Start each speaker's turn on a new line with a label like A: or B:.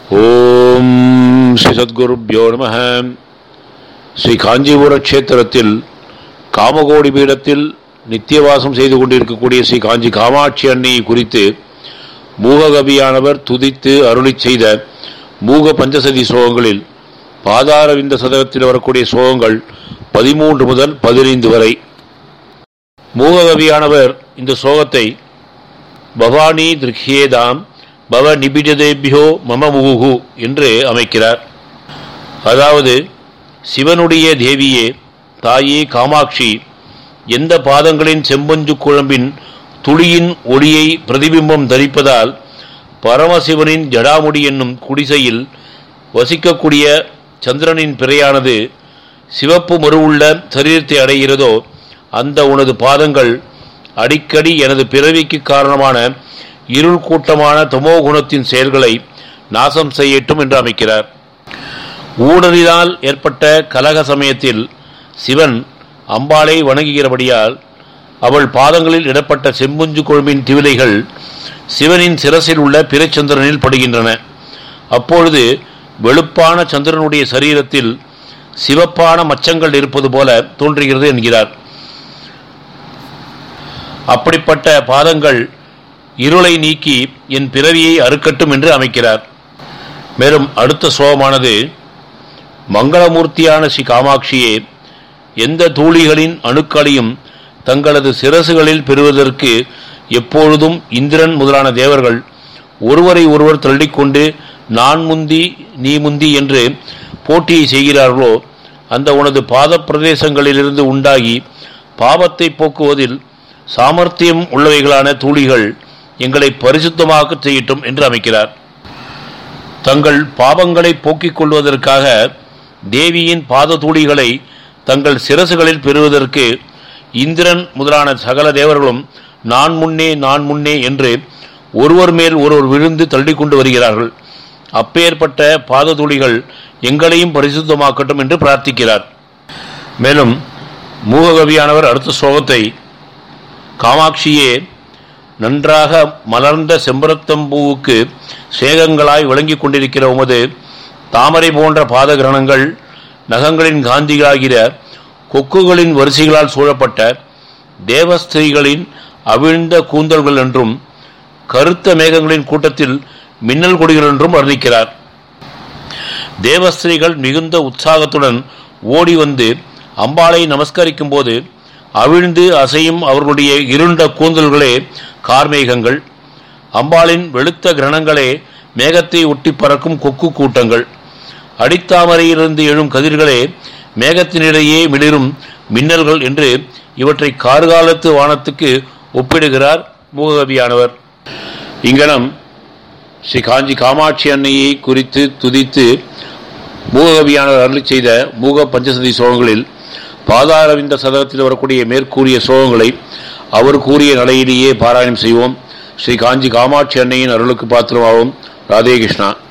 A: ஓம் ஸ்ரீ சத்குருப்யோ நம ஸ்ரீ காஞ்சிபுர க்ஷேத்திரத்தில் காமகோடி பீடத்தில் நித்தியவாசம் செய்து கொண்டிருக்கக்கூடிய ஸ்ரீ காஞ்சி காமாட்சி அன்னையை குறித்து மூககவியானவர் துதித்து அருளிச் செய்த மூக பஞ்சசதி ஸ்லோகங்களில் பாதாரவிந்த சதகத்தில் வரக்கூடிய ஸ்லோகங்கள் பதிமூன்று முதல் பதினைந்து வரை மூககவியானவர் இந்த ஸ்லோகத்தை பவானி திருஹ்யேதாம் பவ நிபிடதேபியோ மம முகுகு என்று அமைக்கிறார் அதாவது சிவனுடைய தேவியே தாயே காமாட்சி எந்த பாதங்களின் செம்பஞ்சு குழம்பின் துளியின் ஒளியை பிரதிபிம்பம் தரிப்பதால் பரமசிவனின் ஜடாமுடி என்னும் குடிசையில் வசிக்கக்கூடிய சந்திரனின் பிறையானது சிவப்பு மறுவுள்ள சரீரத்தை அடைகிறதோ அந்த உனது பாதங்கள் அடிக்கடி எனது பிறவிக்கு காரணமான இருள் கூட்டமான தமோ குணத்தின் செயல்களை நாசம் செய்யட்டும் என்று அமைக்கிறார் ஊடலினால் ஏற்பட்ட கலக சமயத்தில் சிவன் அம்பாளை வணங்குகிறபடியால் அவள் பாதங்களில் இடப்பட்ட செம்புஞ்சு கொழும்பின் திவிலைகள் சிவனின் சிரசில் உள்ள பிறச்சந்திரனில் படுகின்றன அப்பொழுது வெளுப்பான சந்திரனுடைய சரீரத்தில் சிவப்பான மச்சங்கள் இருப்பது போல தோன்றுகிறது என்கிறார் அப்படிப்பட்ட பாதங்கள் இருளை நீக்கி என் பிறவியை அறுக்கட்டும் என்று அமைக்கிறார் மேலும் அடுத்த சோகமானது மங்களமூர்த்தியான ஸ்ரீ காமாட்சியே எந்த தூளிகளின் அணுக்களையும் தங்களது சிரசுகளில் பெறுவதற்கு எப்பொழுதும் இந்திரன் முதலான தேவர்கள் ஒருவரை ஒருவர் தள்ளிக்கொண்டு நான் முந்தி நீ முந்தி என்று போட்டியை செய்கிறார்களோ அந்த உனது பாத பிரதேசங்களிலிருந்து உண்டாகி பாவத்தை போக்குவதில் சாமர்த்தியம் உள்ளவைகளான தூளிகள் எங்களை பரிசுத்தமாக செய்யட்டும் என்று அமைக்கிறார் தங்கள் பாவங்களை போக்கிக் கொள்வதற்காக தேவியின் பாத தூளிகளை தங்கள் சிரசுகளில் பெறுவதற்கு இந்திரன் முதலான சகல தேவர்களும் நான் முன்னே நான் முன்னே என்று ஒருவர் மேல் ஒருவர் விழுந்து தள்ளி கொண்டு வருகிறார்கள் அப்பேற்பட்ட பாத துளிகள் எங்களையும் பரிசுத்தமாக்கட்டும் என்று பிரார்த்திக்கிறார் மேலும் மூககவியானவர் அடுத்த ஸ்லோகத்தை காமாட்சியே நன்றாக மலர்ந்த செம்பரத்தம்பூவுக்கு சேகங்களாய் விளங்கிக் கொண்டிருக்கிற உமது தாமரை போன்ற பாத கிரணங்கள் நகங்களின் காந்திகளாகிற கொக்குகளின் வரிசைகளால் சூழப்பட்ட தேவஸ்திரீகளின் அவிழ்ந்த கூந்தல்கள் என்றும் கருத்த மேகங்களின் கூட்டத்தில் மின்னல் கொடிகள் என்றும் வர்ணிக்கிறார் தேவஸ்திரீகள் மிகுந்த உற்சாகத்துடன் ஓடி வந்து அம்பாளை நமஸ்கரிக்கும் போது அவிழ்ந்து அசையும் அவர்களுடைய இருண்ட கூந்தல்களே கார்மேகங்கள் அம்பாளின் வெளுத்த கிரணங்களே மேகத்தை ஒட்டி பறக்கும் கொக்கு கூட்டங்கள் அடித்தாமரையிலிருந்து எழும் கதிர்களே மேகத்தினிடையே மிளிரும் மின்னல்கள் என்று இவற்றை கார்காலத்து வானத்துக்கு ஒப்பிடுகிறார் மூககவியானவர் இங்கனம் ஸ்ரீ காஞ்சி காமாட்சி அன்னையை குறித்து துதித்து மூககவியானவர் அருளி செய்த மூக பஞ்சசதி சோகங்களில் பாதாரவிந்த சதகத்தில் வரக்கூடிய மேற்கூறிய சோகங்களை அவர் கூறிய நிலையிலேயே பாராயணம் செய்வோம் ஸ்ரீ காஞ்சி காமாட்சி அன்னையின் அருளுக்கு பாத்திரமாகும் ராதே கிருஷ்ணா